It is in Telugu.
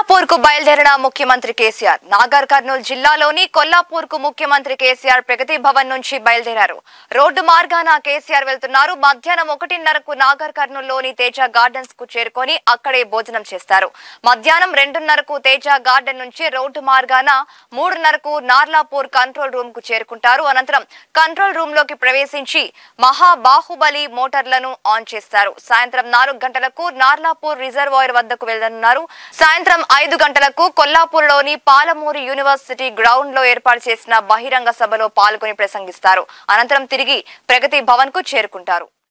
కొల్లాపూర్ కు బయలుదేరిన ముఖ్యమంత్రి కేసీఆర్ నాగర్ కర్నూలు జిల్లాలోని కొల్లాపూర్ కు ముఖ్యమంత్రి కేసీఆర్ ప్రగతి భవన్ నుంచి బయలుదేరారు రోడ్డు మార్గాన కేసీఆర్ వెళ్తున్నారు మధ్యాహ్నం ఒకటిన్నరకు నాగర్ కర్నూలులోని తేజ గార్డెన్స్ కు చేరుకొని అక్కడే భోజనం చేస్తారు మధ్యాహ్నం రెండున్నరకు తేజ గార్డెన్ నుంచి రోడ్డు మార్గాన మూడున్నరకు నార్లాపూర్ కంట్రోల్ రూమ్ కు చేరుకుంటారు అనంతరం కంట్రోల్ రూమ్ లోకి ప్రవేశించి మహా బాహుబలి మోటార్లను ఆన్ చేస్తారు సాయంత్రం నాలుగు గంటలకు నార్లాపూర్ రిజర్వాయర్ వద్దకు వెళ్లనున్నారు సాయంత్రం ఐదు గంటలకు కొల్లాపూర్లోని పాలమూరు యూనివర్సిటీ గ్రౌండ్ లో ఏర్పాటు చేసిన బహిరంగ సభలో పాల్గొని ప్రసంగిస్తారు అనంతరం తిరిగి ప్రగతి భవన్ కు చేరుకుంటారు